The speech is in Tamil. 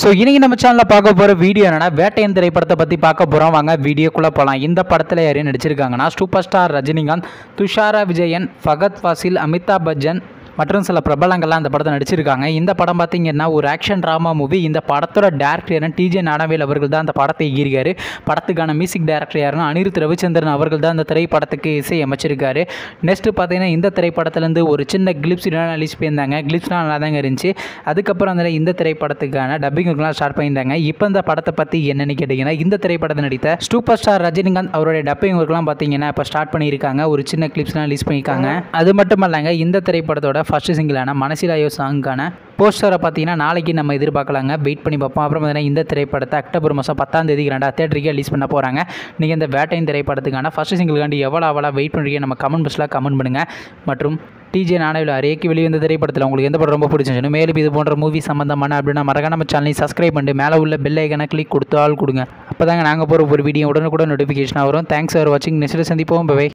ஸோ இன்னைக்கு நம்ம சேனலில் பார்க்க போகிற வீடியோ என்னன்னா வேட்டையன் திரைப்படத்தை பற்றி பார்க்க போகிறோம் வாங்க வீடியோக்குள்ளே போகலாம் இந்த படத்தில் யாரையும் நடிச்சிருக்காங்கன்னா சூப்பர் ஸ்டார் ரஜினிகாந்த் துஷாரா விஜயன் ஃபகத் ஃபாசில் அமிதாப் பச்சன் மற்றும் சில பிரபலங்கள்லாம் இந்த படத்தை நடிச்சிருக்காங்க இந்த படம் பார்த்தீங்கன்னா ஒரு ஆக்ஷன் ட்ராமா மூவி இந்த படத்தோட டேரக்டர் டிஜே நாடவேல் அவர்கள் தான் அந்த படத்தை இயக்கியிருக்காரு படத்துக்கான மியூசிக் டேரக்டர் யாருன்னா அனிருத் ரவிச்சந்திரன் அவர்கள் தான் இந்த திரைப்படத்துக்கு இசை அமைச்சிருக்காரு நெக்ஸ்ட் பார்த்தீங்கன்னா இந்த திரைப்படத்துலேருந்து ஒரு சின்ன கிளிப்ஸ் ரிலீஸ் பண்ணியிருந்தாங்க கிளிப்ஸ்லாம் நல்லா தாங்க இருந்துச்சு அதுக்கப்புறம் அதில் இந்த திரைப்படத்துக்கான டப்பிங்லாம் ஸ்டார்ட் பண்ணியிருந்தாங்க இப்போ இந்த படத்தை பற்றி என்னன்னு கேட்டிங்கன்னா இந்த திரைப்படத்தை நடித்த சூப்பர் ஸ்டார் ரஜினிகாந்த் அவருடைய டப்பிங் ஒர்க்லாம் பார்த்தீங்கன்னா இப்போ ஸ்டார்ட் பண்ணியிருக்காங்க ஒரு சின்ன கிளிப்ஸ்லாம் ரிலீஸ் பண்ணியிருக்காங்க அது மட்டும் இல்லைங்க இந்த திரைப்படத்தோட ஃபர்ஸ்ட் சிங்கிளான மனசிலாயோ சாங்கான போஸ்டரை பார்த்தீங்கன்னா நாளைக்கு நம்ம எதிர்பார்க்கலாங்க வெயிட் பண்ணி பார்ப்போம் அப்புறம் பார்த்தீங்கன்னா இந்த திரைப்படத்தை அக்டோபர் மாதம் பத்தாம் தேதி ரெண்டாவது தேட்டருக்கு ரிலீஸ் பண்ண போகிறாங்க நீங்கள் இந்த வேட்டையின் திரைப்படத்துக்கான ஃபர்ஸ்ட் சிங்கிளுக்காண்டி எவ்வளோ அவ்வளோ வெயிட் பண்ணுறீங்க நம்ம கமெண்ட் பாக்ஸில் கமெண்ட் பண்ணுங்கள் மற்றும் டிஜே நானவில் அரைக்கு வெளிவந்த திரைப்படத்தில் உங்களுக்கு எந்த படம் ரொம்ப பிடிச்சிருந்துச்சு மேலும் இது போன்ற மூவி சம்மந்தமான அப்படின்னா மறக்காம நம்ம சேனலை சப்ஸ்கிரைப் பண்ணிட்டு மேலே உள்ள பெல் ஐக்கனை கிளிக் கொடுத்து ஆள் கொடுங்க அப்போ தாங்க நாங்கள் போகிற ஒரு வீடியோ உடனுக்குடன் நோட்டிஃபிகேஷன் வரும் தேங்க்ஸ் ஃபார் வாட்சிங் நெக்ஸ்ட் சந்திப்போம் பை